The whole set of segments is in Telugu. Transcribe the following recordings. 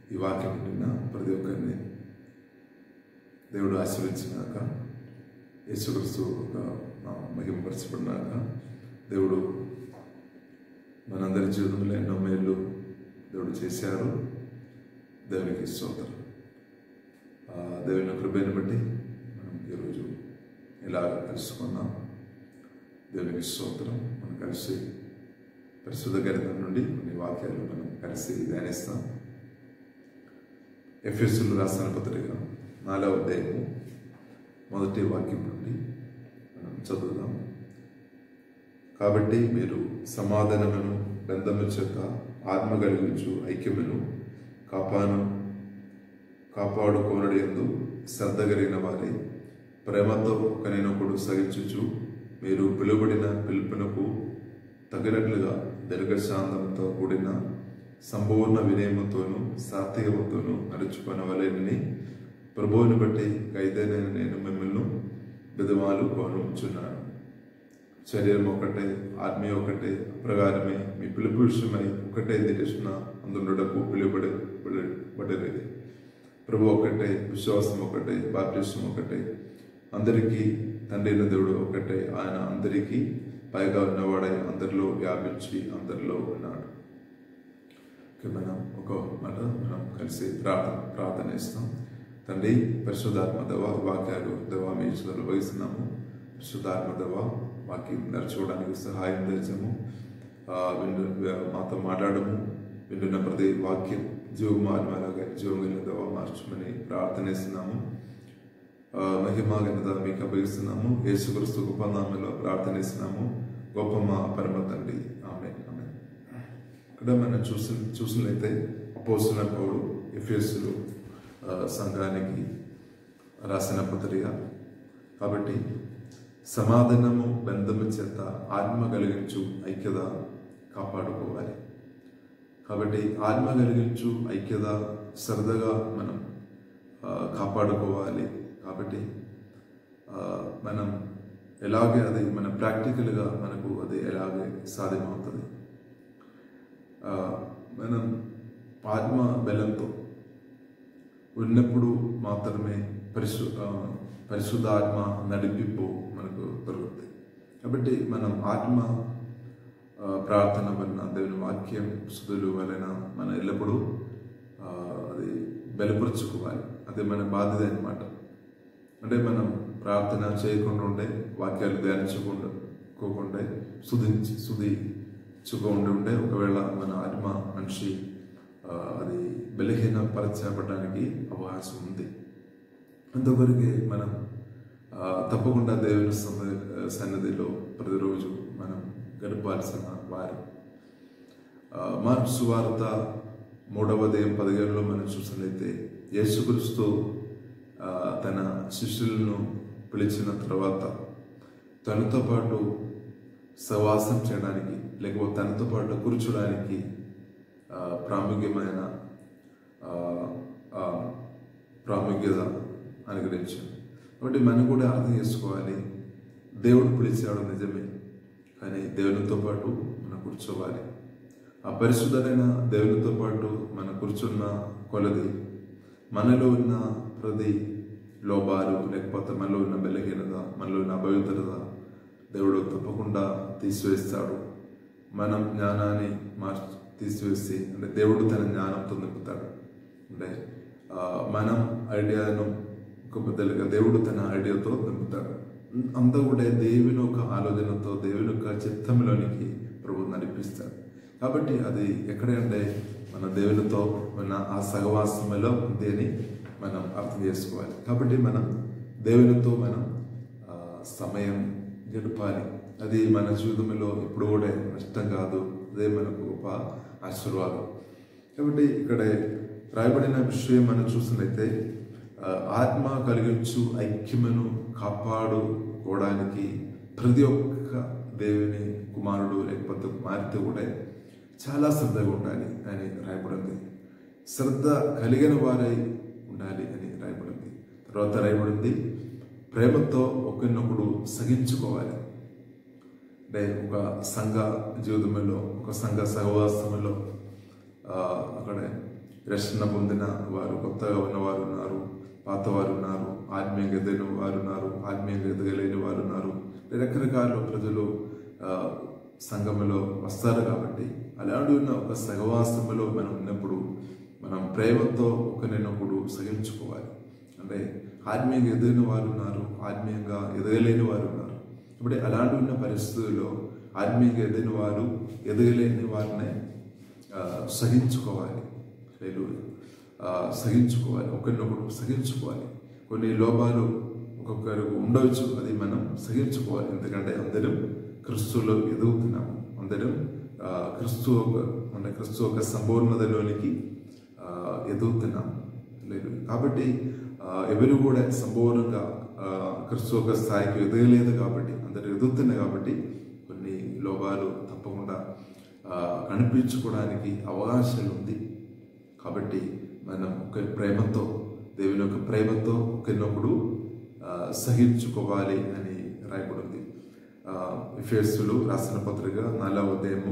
ఈ వాక్యం విన్న ప్రతి ఒక్కరిని దేవుడు ఆశీర్వించినాక యేసుక్రీస్తు ఒక మహిమపరచబడినాక దేవుడు మనందరి జీవితంలో ఎన్నో మేలు దేవుడు చేశారు దేవునికి స్తోత్రం ఆ దేవుని కృపను బట్టి మనం ఈరోజు ఇలా కలుసుకున్నాం దేవునికి స్తోత్రం మనం కలిసి పరిశుద్ధ గ్రంథం నుండి కొన్ని వాక్యాలు మనం కలిసి ధ్యానిస్తాం ఎఫ్ఎస్సులు రాసిన పత్రిక నాలుగవ అధ్యాయము మొదటి వాక్యం నుండి మనం చదువుదాం కాబట్టి మీరు సమాధానమును బంధము చేత ఆత్మ కలిగించు ఐక్యమును కాపాను కాపాడుకోనడి ఎందు శ్రద్ధ కలిగిన వారి ప్రేమతో ఒకరినొకడు సహించుచు మీరు పిలువబడిన పిలుపునకు తగినట్లుగా దీర్ఘశాంతంతో కూడిన సంపూర్ణ వినయముతోనూ సాత్వికముతోనూ నడుచుకొనవలేనని ప్రభువుని బట్టి ఖైదైన నేను మిమ్మల్ని విధవాలు కోరుచున్నాను శరీరం ఒకటే ఆత్మీయ ఒకటే ప్రకారమే మీ పిలుపు విషయమై ఒకటే దిశన అందుండటకు పిలువబడి పడలేదు ప్రభు ఒకటే విశ్వాసం ఒకటే బాప్టిసం ఒకటే అందరికీ తండ్రిన దేవుడు ఒకటే ఆయన అందరికీ పైగా ఉన్నవాడై అందరిలో వ్యాపించి అందరిలో ఉన్నాడు ఓకే మనం ఒక మాట మనం కలిసి ప్రార్థన ప్రార్థన ఇస్తాం తండ్రి పరిశుద్ధాత్మ దవ వాక్యాలు దవా మీ చేతులు వహిస్తున్నాము పరిశుద్ధాత్మ దవ వాక్యం నడుచుకోవడానికి సహాయం తెచ్చాము మాతో మాట్లాడము వింటున్న ప్రతి వాక్యం జీవమాత్మలాగా జీవం కలిగిన దవ మార్చమని ప్రార్థనిస్తున్నాము మహిమ ఘనత మీకు అప్పగిస్తున్నాము యేసుక్రీస్తు గొప్ప నామంలో ప్రార్థనిస్తున్నాము గొప్ప మా పరమ తండ్రి ఆమె ఆమె ఇక్కడ మనం చూసి చూసినట్లయితే అపోసిన పౌడు ఎఫ్ఎస్లు సంఘానికి రాసిన పత్రిక కాబట్టి సమాధానము బంధము చేత ఆత్మ కలిగించు ఐక్యత కాపాడుకోవాలి కాబట్టి ఆత్మ కలిగించు ఐక్యత సరదాగా మనం కాపాడుకోవాలి కాబట్టి మనం ఎలాగే అది మన ప్రాక్టికల్గా మనకు అది ఎలాగే సాధ్యమవుతుంది మనం ఆత్మ బలంతో ఉన్నప్పుడు మాత్రమే పరిశు పరిశుద్ధ ఆత్మ నడిపింపు మనకు దొరుకుతుంది కాబట్టి మనం ఆత్మ ప్రార్థన వలన దేవుని వాక్యం సుధులు వలన మన ఎల్లప్పుడూ అది బలపరుచుకోవాలి అది మన బాధ్యత అనమాట అంటే మనం ప్రార్థన చేయకుండా ఉండే వాక్యాలు ధ్యానించకుండా కోకుండా సుధించి సుధించుకుండా ఉండే ఒకవేళ మన ఆత్మ మనిషి అది బలహీనపరచబడడానికి అవకాశం ఉంది అందుకొరికి మనం తప్పకుండా దేవుని సన్నిధిలో ప్రతిరోజు మనం గడపాల్సిన వారి మార్పు సువార్త మూడవ దేయం పదిహేనులో మనం చూసినట్లయితే యేసుక్రీస్తు తన శిష్యులను పిలిచిన తర్వాత తనతో పాటు సవాసం చేయడానికి లేకపోతే తనతో పాటు కూర్చోడానికి ప్రాముఖ్యమైన ప్రాముఖ్యత అనుగ్రహించాడు కాబట్టి మనం కూడా అర్థం చేసుకోవాలి దేవుడు పిలిచాడు నిజమే కానీ దేవునితో పాటు మనం కూర్చోవాలి ఆ పరిశుద్ధమైన దేవునితో పాటు మనం కూర్చున్న కొలది మనలో ఉన్న ప్రతి లోపాలు లేకపోతే మనలో ఉన్న బలహీనత మనలో ఉన్న అపవిత్రత దేవుడు తప్పకుండా తీసివేస్తాడు మనం జ్ఞానాన్ని మార్చి తీసివేసి అంటే దేవుడు తన జ్ఞానంతో నింపుతాడు అంటే మనం ఐడియాను గొప్పదలుగా దేవుడు తన ఐడియాతో నింపుతాడు అంతా కూడా దేవుని ఒక ఆలోచనతో దేవుని యొక్క చిత్తంలోనికి ప్రభు నడిపిస్తాడు కాబట్టి అది ఎక్కడంటే మన దేవునితో మన ఆ సహవాసంలో ఉంది అని మనం అర్థం చేసుకోవాలి కాబట్టి మనం దేవునితో మనం సమయం గడపాలి అది మన జీవితంలో ఇప్పుడు కూడా నష్టం కాదు అదే మనకు గొప్ప ఆశీర్వాదం కాబట్టి ఇక్కడ రాయబడిన విషయం మనం చూసినట్లయితే ఆత్మ కలిగించు ఐక్యమును కాపాడుకోవడానికి ప్రతి ఒక్క దేవుని కుమారుడు లేకపోతే కుమార్తె కూడా చాలా శ్రద్ధగా ఉండాలి అని రాయబడింది శ్రద్ధ కలిగిన వారై ఉండాలి అని రాయబడింది తర్వాత రాయబడింది ప్రేమతో ఒకరినొకడు సగించుకోవాలి అంటే ఒక సంఘ జీవితంలో ఒక సంఘ సహవాసంలో అక్కడ రక్షణ పొందిన వారు కొత్తగా ఉన్నవారు ఉన్నారు పాతవారు ఉన్నారు ఆత్మీయంగా ఎదిగిన వారు ఉన్నారు ఆత్మీయంగా ఎదగలేని వారు ఉన్నారు రకరకాల ప్రజలు ఆ, సంఘములో వస్తారు కాబట్టి అలాంటి ఉన్న ఒక సహవాసములో మనం ఉన్నప్పుడు మనం ప్రేమతో ఒకరినొకడు సహించుకోవాలి అంటే ఆత్మీయంగా ఎదిగిన వారు ఉన్నారు ఆత్మీయంగా ఎదగలేని వారు ఉన్నారు ఇప్పుడు అలాంటి ఉన్న పరిస్థితుల్లో ఆత్మీయంగా ఎదిగిన వారు ఎదగలేని వారిని ఆ, సహించుకోవాలి లేదు సహించుకోవాలి ఒకరినొకరు సహించుకోవాలి కొన్ని లోపాలు ఒక్కొక్కరు ఉండవచ్చు అది మనం సహించుకోవాలి ఎందుకంటే అందరం క్రిస్తులో ఎదుగుతున్నాము అందరం ఆ, క్రిస్తు ఒక మన క్రిస్తు ఒక సంపూర్ణతలోనికి ఆ, ఎదుగుతున్నాము లేదు కాబట్టి ఆ, ఎవరు కూడా సంపూర్ణంగా ఆ, క్రిస్తు ఒక స్థాయికి ఎదగలేదు కాబట్టి అందరు ఎదుగుతున్నాయి కాబట్టి కొన్ని లోపాలు తప్పకుండా ఆ, కనిపించుకోవడానికి అవకాశాలు ఉంది కాబట్టి మనం ఒక ప్రేమతో దేవుని యొక్క ప్రేమతో ఒకరినొకడు ఆ, సహించుకోవాలి అని రాయబడింది ఎఫ్ఎస్లు రాసిన పత్రిక నాలుగవ ఉదయము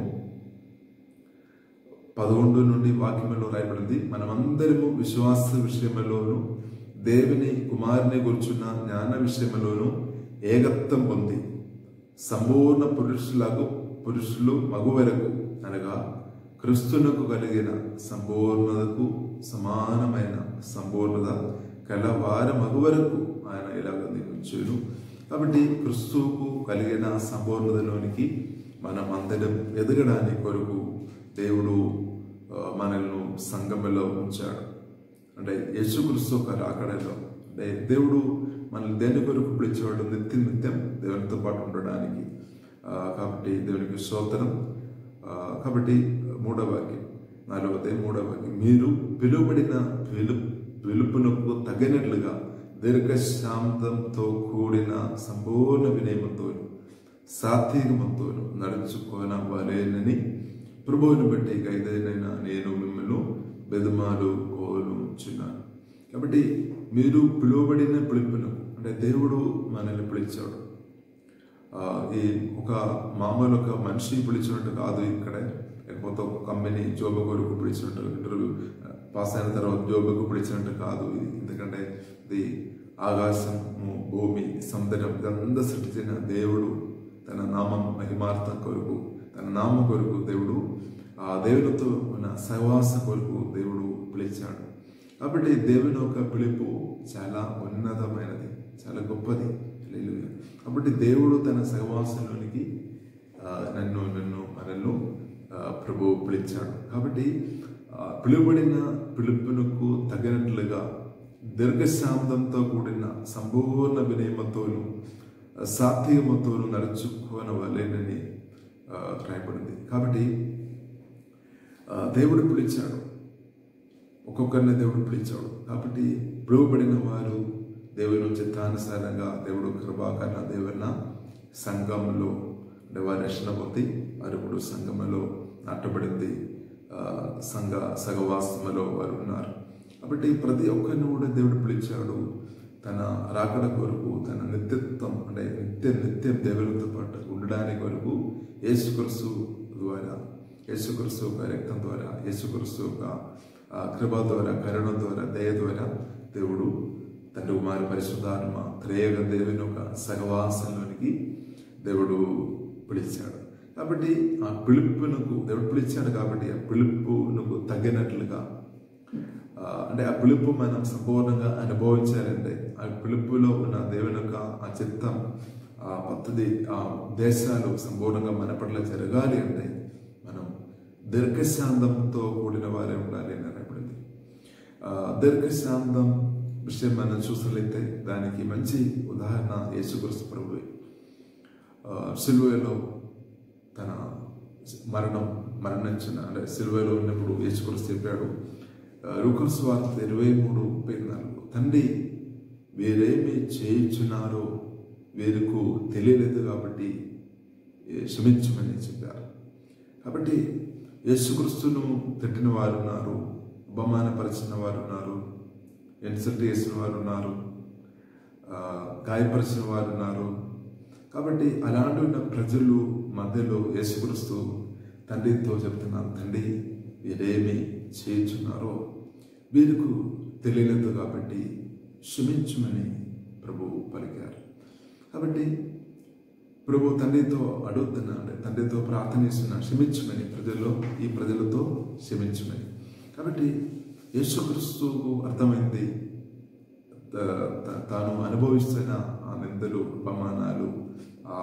పదకొండు నుండి వాక్యములో రాయబడింది మనమందరము విశ్వాస విషయములోను దేవుని కుమారుని గుర్చున్న జ్ఞాన విషయములోను ఏకత్వం పొంది సంపూర్ణ పురుషులకు పురుషులు మగు వరకు అనగా క్రిస్తునకు కలిగిన సంపూర్ణతకు సమానమైన సంపూర్ణత కల వారి మగు వరకు ఆయన ఇలాగ నియమించాడు కాబట్టి క్రిస్తువుకు కలిగిన సంపూర్ణతలోనికి మనం అందరం ఎదగడానికి కొరకు దేవుడు ఆ, మనల్ని సంగములో ఉంచాడు అంటే యేసుక్రీస్తు ఒక రాకడలో అంటే దేవుడు మనల్ని దేని కొరకు పిలిచేవాడు నిత్యం నిత్యం దేవునితో పాటు ఉండడానికి ఆ, కాబట్టి దేవునికి స్తోత్రం ఆ, కాబట్టి మూడవ వాక్యం నాలుగవది మూడవ వాక్యం మీరు పిలువబడిన పిలు పిలుపునకు తగినట్లుగా దీర్ఘశాంతంతో కూడిన సంపూర్ణ వినయమంతోను సాత్వికమంతోను నడుచుకోన వలేనని ప్రభువుని బట్టి గైదైన నేను మిమ్మల్ని బెదమాలు కోలుచున్నాను కాబట్టి మీరు పిలువబడిన పిలుపును అంటే దేవుడు మనల్ని పిలిచాడు ఆ, ఈ ఒక మామూలు ఒక మనిషి పిలిచినట్టు కాదు ఇక్కడ లేకపోతే ఒక కంపెనీ జోబు కొరకు పిలిచినట్టు ఇంటర్వ్యూ పాస్ అయిన తర్వాత జోబుకు పిలిచినట్టు కాదు ఇది ఎందుకంటే ఇది ఆకాశము భూమి సముద్రం ఇదంతా సృష్టించిన దేవుడు తన నామం మహిమార్థం కొరకు తన నామం కొరకు దేవుడు ఆ దేవునితో ఉన్న సహవాస కొరకు దేవుడు పిలిచాడు కాబట్టి దేవుని యొక్క పిలుపు చాలా ఉన్నతమైనది చాలా గొప్పది హల్లెలూయా. కాబట్టి దేవుడు తన సహవాసంలోనికి ఆ, నన్ను నన్ను మనల్ని ఆ, ప్రభు పిలిచాడు కాబట్టి ఆ, పిలువబడిన పిలుపునకు తగినట్లుగా దీర్ఘశాంతంతో కూడిన సంపూర్ణ వినయమతోను సాత్వికమతోను నడుచుకోనవలేనని ఆ, రాయబడింది కాబట్టి ఆ, దేవుడు పిలిచాడు ఒక్కొక్కరిని దేవుడు పిలిచాడు కాబట్టి పిలువబడిన వారు దేవుని చిత్తానుసారంగా దేవుడు కృపాకరణ దేవుని సంఘంలో అంటే వారి రక్షణ పొంది వారు ఇప్పుడు సంఘములో నాటబడింది ఆ, సంఘ సగవాసములో వారు ఉన్నారు కాబట్టి ప్రతి ఒక్కరిని కూడా దేవుడు పిలిచాడు తన రాకడ కొరకు తన నిత్యత్వం అంటే నిత్యం నిత్యం దేవునితో పాటు ఉండడానికి కొరకు యేసుక్రీస్తు ద్వారా యేసుక్రీస్తు యొక్క రక్తం ద్వారా యేసుక్రీస్తు యొక్క ఆ, కృప ద్వారా కరుణ ద్వారా దయ ద్వారా దేవుడు తండ్రి కుమారి పరిశుద్ధాత్మ త్రేయగ దేవుని యొక్క సహవాసంలోనికి దేవుడు పిలిచాడు కాబట్టి ఆ పిలుపునకు దేవుడు పిలిచాడు కాబట్టి ఆ పిలుపునకు తగినట్లుగా ఆ, అంటే ఆ పిలుపు మనం సంపూర్ణంగా అనుభవించాలంటే ఆ పిలుపులో ఉన్న దేవుని యొక్క ఆ చిత్తం ఆ పద్ధతి ఆ దేశాలు సంపూర్ణంగా మన పట్ల జరగాలి అంటే మనం దీర్ఘశాంతంతో కూడిన వారే ఉండాలి అని అనబడింది ఆ, దీర్ఘశాంతం విషయం మనం చూసినట్లయితే దానికి మంచి ఉదాహరణ యేసుక్రీస్తు ప్రభువే ఆ, సిలువలో తన మరణం మరణించిన అంటే సిలువలో ఉన్నప్పుడు యేసుక్రీస్తు చెప్పాడు రూకర్స్ వార్త ఇరవై మూడు ముప్పై నాలుగు తండ్రి వీరేమి చేయించున్నారో వీరికి తెలియలేదు కాబట్టి ఏ, క్షమించమని చెప్పారు కాబట్టి యేసుక్రీస్తును తిట్టిన వారు ఉన్నారు అవమానపరిచిన వారు ఉన్నారు ఇన్సల్ట్ చేసిన వారు ఉన్నారు ఆ, గాయపరిచిన వారు ఉన్నారు కాబట్టి అలాంటి ఉన్న ప్రజలు మధ్యలో యేసుక్రీస్తు తండ్రితో చెప్తున్నాను తండ్రి వీరేమి చేయించున్నారో వీరికి తెలియలేదు కాబట్టి క్షమించమని ప్రభువు పలికారు కాబట్టి ప్రభు తండ్రితో అడుగుతున్నాడు తండ్రితో ప్రార్థనిస్తున్నా క్షమించమని ప్రజల్లో ఈ ప్రజలతో క్షమించమని కాబట్టి యేసుక్రీస్తుకు అర్థమైంది త- త- తాను అనుభవిస్తున్న ఆ నిందలు అపమానాలు ఆ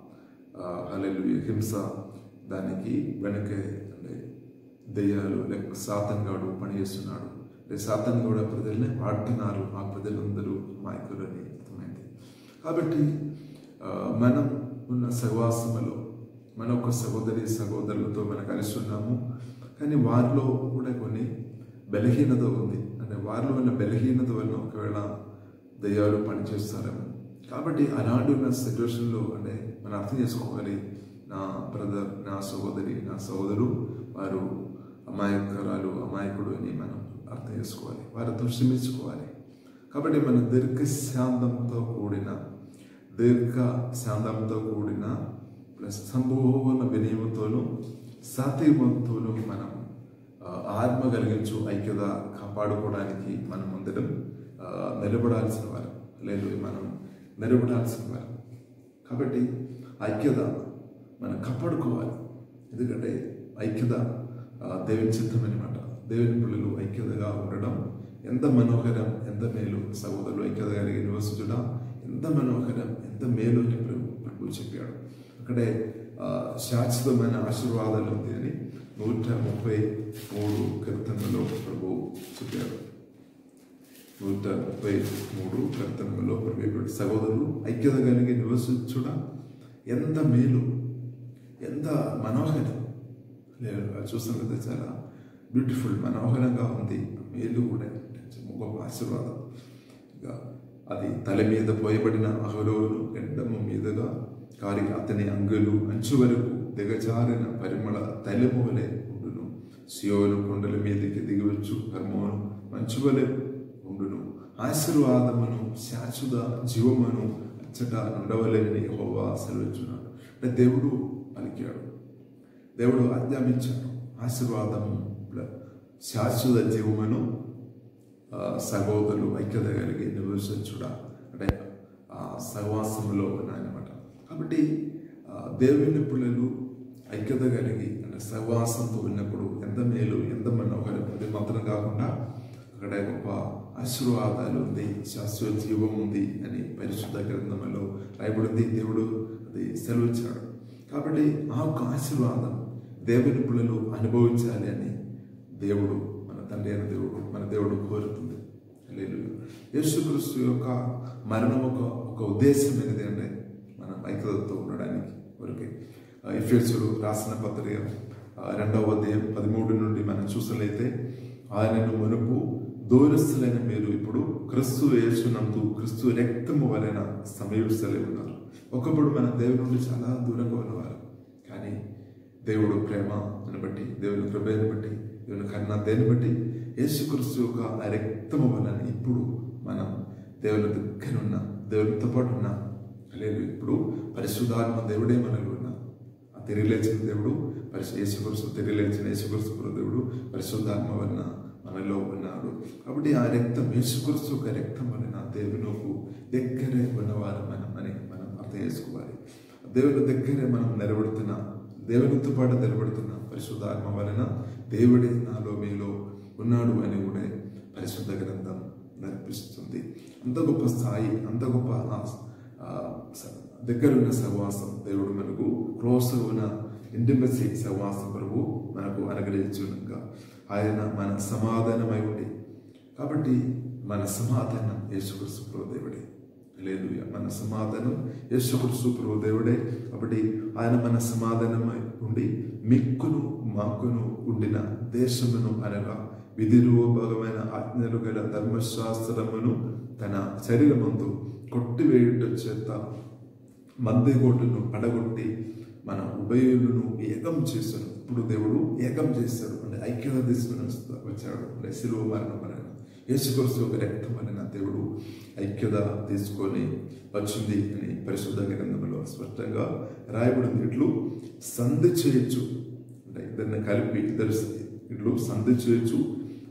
అలెలు హింస దానికి వెనకే అంటే దెయ్యాలు లేక సాతంగాడు పనిచేస్తున్నాడు అంటే సాతన్ కూడా ప్రజల్ని వాడుతున్నారు ఆ ప్రజలందరూ మాయకులని అర్థమైంది కాబట్టి ఆ, మనం ఉన్న సహవాసములో మన ఒక సహోదరి సహోదరులతో మనం కలిసి ఉన్నాము కానీ వారిలో కూడా కొన్ని బలహీనత ఉంది అంటే వారిలో ఉన్న బలహీనత వల్ల ఒకవేళ దయ్యాలు పనిచేస్తారేమో కాబట్టి అలాంటి ఉన్న సిచ్యువేషన్లో అంటే మనం అర్థం చేసుకోవాలి నా బ్రదర్ నా సహోదరి నా సహోదరు వారు అమాయకురాలు అమాయకుడు అని మనం అర్థం చేసుకోవాలి వారితో క్షమించుకోవాలి కాబట్టి మన దీర్ఘ శాంతంతో కూడిన దీర్ఘ శాంతంతో కూడిన ప్లస్ సంపూర్ణ వినయముతోనూ సాత్వికంతోనూ మనం ఆ, ఆత్మ కలిగించు ఐక్యత కాపాడుకోవడానికి మనం అందరం ఆ, నిలబడాల్సిన వారు లేదు మనం నిలబడాల్సిన వారు కాబట్టి ఐక్యత మనం కాపాడుకోవాలి ఎందుకంటే ఐక్యత ఆ, దేవుని చిత్తం అనమాట దేవుని పిల్లలు ఐక్యతగా ఉండడం ఎంత మనోహరం ఎంత మేలు సహోదరులు ఐక్యత కలిగి నివసించడం ఎంత మనోహరం ఎంత మేలు అని ప్రభు ప్రభు చెప్పాడు అక్కడే ఆ, శాశ్వతమైన ఆశీర్వాదాలు ఉంది అని నూట ముప్పై మూడు కీర్తనలో ప్రభు చెప్పాడు నూట ముప్పై మూడు కీర్తనలో ప్రభు సహోదరులు ఐక్యత కలిగి నివసించుట ఎంత మేలు ఎంత మనోహరం లేదు అది చూస్తాం కదా చాలా బ్యూటిఫుల్ మనోహరంగా ఉంది మేలు కూడా గొప్ప ఆశీర్వాదం ఇక అది తల మీద పోయబడిన అహరోను గడ్డము మీదుగా కారి అతని అంగులు అంచు వరకు దిగజారిన పరిమళ తైలము వలె ఉండును సియోను కొండల మీదకి దిగివచ్చు హర్మోను మంచు వలె ఉండును ఆశీర్వాదమును శాశ్వత జీవమును అచ్చట ఉండవలేని యెహోవా సెలవిచ్చున్నాడు అంటే దేవుడు పలికాడు దేవుడు ఆజ్ఞాపించాడు ఆశీర్వాదము ప్ల- శాశ్వత జీవమును ఆ, సహోదరులు ఐక్యత కలిగి నివసించుడా అంటే ఆ సహవాసంలో ఉన్నాయన్నమాట కాబట్టి ఆ, దేవుని పిల్లలు ఐక్యత కలిగి అంటే సహవాసంతో ఉన్నప్పుడు ఎంత మేలు ఎంత మనోహరం అది మాత్రం కాకుండా అక్కడ గొప్ప ఆశీర్వాదాలు ఉంది శాశ్వత జీవం ఉంది అని పరిశుద్ధ గ్రంథంలో రాయబడింది దేవుడు అది సెలవిచ్చాడు కాబట్టి ఆ యొక్క ఆశీర్వాదం దేవుని పిల్లలు అనుభవించాలి అని దేవుడు మన తండ్రి అయిన దేవుడు మన దేవుడు కోరుతుంది లేదు యేసుక్రీస్తు యొక్క మరణం ఒక ఒక ఉద్దేశం అనేది అంటే మనం ఐక్యతతో ఉండడానికి కొరకే ఎఫ్ఎస్డు రాసిన పత్రిక ఆ, రెండవ అధ్యాయం పదమూడు నుండి మనం చూసినట్లయితే ఆయనను మునుపు దూరస్తులైన మీరు ఇప్పుడు క్రిస్తు యేసునందు క్రిస్తు రక్తము వలన సమీపిస్తలే ఉన్నారు ఒకప్పుడు మన దేవుని నుండి చాలా దూరంగా ఉన్నవారు కానీ దేవుడు ప్రేమను బట్టి దేవుని కృపను బట్టి దేవుని కరుణ దేని బట్టి యేసుక్రీస్తు యొక్క ఆ రక్తము వలన ఇప్పుడు మనం దేవుని దగ్గర ఉన్నాం దేవునితో పాటు ఉన్నాం లేదు ఇప్పుడు పరిశుద్ధాత్మ దేవుడే మనలో ఉన్నాం ఆ తిరిగి లేచిన దేవుడు పరిశు యేసుక్రీస్తు తిరిగి లేచిన యేసుక్రీస్తు ప్రభు దేవుడు పరిశుద్ధాత్మ వలన మనలో ఉన్నాడు కాబట్టి ఆ రక్తం యేసుక్రీస్తు యొక్క రక్తం వలన దేవునికి దగ్గరే ఉన్నవారు మనం అని మనం అర్థం చేసుకోవాలి దేవుని దగ్గరే మనం నిలబడుతున్నాం దేవునితో పాటు నిలబడుతున్నాం పరిశుద్ధాత్మ వలన దేవుడే నాలో మీలో ఉన్నాడు అని కూడా పరిశుద్ధ గ్రంథం నేర్పిస్తుంది అంత గొప్ప స్థాయి అంత గొప్ప ఆ- ఆ స- దగ్గరున్న సహవాసం దేవుడు మనకు క్లోజ్ ఉన్న ఇంటిమసీ సహవాసం ప్రభు మనకు అనుగ్రహించుగా ఆయన మన సమాధానమై ఉండి కాబట్టి మన సమాధానం యేసుక్రీస్తు ప్రభు దేవుడే లేదు మన సమాధానం యేసుక్రీస్తు ప్రభు దేవుడే కాబట్టి ఆయన మన సమాధానమై ఉండి మిక్కును మాకును ఉండిన దేశమును అనగా విధిరూపమైన ఆజ్ఞలు గల ధర్మశాస్త్రమును తన శరీరమందు కొట్టివేయుట చేత మద్దెగోటును పడగొట్టి మన ఉభయులను ఏకం చేశాడు ఇప్పుడు దేవుడు ఏకం చేస్తాడు అంటే ఐక్యత తీసుకుని వస్తా- వచ్చాడు అంటే సిలువ మరణం వలన యేసుక్రీస్తు యొక్క రక్తం వలన దేవుడు ఐక్యత తీసుకొని వచ్చింది అని పరిశుద్ధ గ్రంథంలో స్పష్టంగా రాయబడింది ఇట్లు సంధి చేయొచ్చు అంటే ఇద్దరిని కలిపి ఇద్దరు ఇట్లు సంధి చేయొచ్చు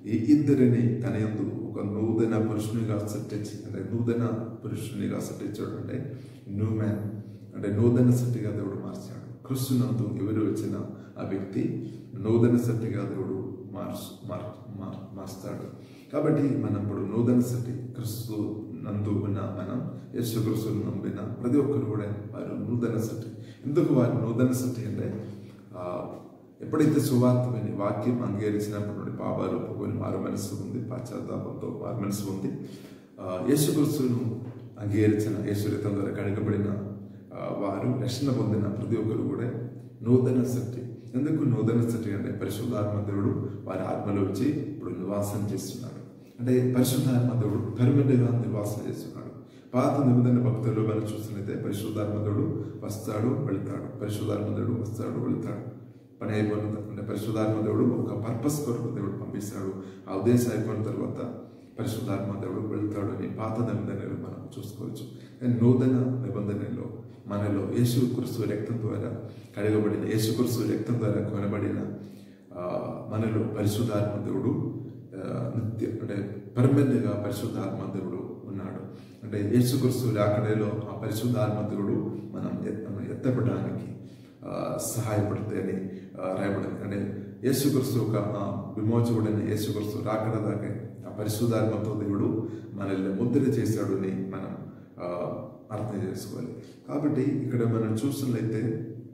ఈ ఇద్దరిని తన యందు ఒక నూతన పురుషునిగా సృష్టించి అంటే నూతన పురుషునిగా సృష్టించాడు అంటే న్యూ మ్యాన్ అంటే నూతన సృష్టిగా దేవుడు మార్చాడు క్రిస్తునందు ఎవరు వచ్చిన ఆ వ్యక్తి నూతన సృష్టిగా దేవుడు మార్చు మార్ మార్- మారుస్తాడు కాబట్టి మనం ఇప్పుడు నూతన సృష్టి క్రిస్తు నందు ఉన్న మనం యేసు క్రిస్తును నమ్మిన ప్రతి ఒక్కరు కూడా వారు నూతన సృష్టి ఎందుకు వారు నూతన సృష్టి అంటే ఆ, ఎప్పుడైతే సువార్త విని వాక్యం అంగీకరించినప్పుడు నుండి పాపాలు ఒప్పుకొని మారు మనసు ఉంది పాశ్చాత్తాపంతో మారు మనసు ఉంది ఆ, యేసుక్రీస్తును అంగీకరించిన యేసురితం ద్వారా కడగబడిన ఆ, వారు రక్షణ పొందిన ప్రతి ఒక్కరు కూడా నూతన సృష్టి ఎందుకు నూతన సృష్టి అంటే పరిశుద్ధాత్మ దేవుడు వారి ఆత్మలో వచ్చి ఇప్పుడు నివాసం చేస్తున్నాడు అంటే పరిశుద్ధాత్మ దేవుడు పెర్మనెంట్గా నివాసం చేస్తున్నాడు పాత నిబంధన భక్తులు మనం చూస్తున్నైతే పరిశుద్ధాత్మ దేవుడు వస్తాడు వెళ్తాడు పరిశుద్ధాత్మ దేవుడు వస్తాడు వెళ్తాడు పని అయిపోయిన అంటే పరిశుద్ధాత్మ దేవుడు ఒక పర్పస్ కొరకు దేవుడు పంపిస్తాడు ఆ ఉద్దేశం అయిపోయిన తర్వాత పరిశుద్ధాత్మ దేవుడు వెళ్తాడు అని పాత నిబంధనలు మనం చూసుకోవచ్చు కానీ నూతన నిబంధనలో మనలో యేసు క్రిస్తు రక్తం ద్వారా కడగబడిన యేసు క్రిస్తు రక్తం ద్వారా కొనబడిన ఆ, మనలో పరిశుద్ధాత్మ దేవుడు ఆ, నిత్య అంటే పర్మనెంట్గా పరిశుద్ధాత్మ దేవుడు ఉన్నాడు అంటే యేసుక్రీస్తు రాకడలో ఆ పరిశుద్ధాత్మ దేవుడు మనం ఎత్- మనం ఎత్తపడడానికి ఆ, సహాయపడతాయని ఆ, రాయబడింది అంటే యేసుక్రీస్తు ఒక ఆ, విమోచకుడైన యేసుక్రీస్తు రాకడ దాకా ఆ పరిశుద్ధాత్మతో దేవుడు మనల్ని ముద్ర చేశాడు అని మనం ఆ, అర్థం చేసుకోవాలి కాబట్టి ఇక్కడ మనం చూసినట్లయితే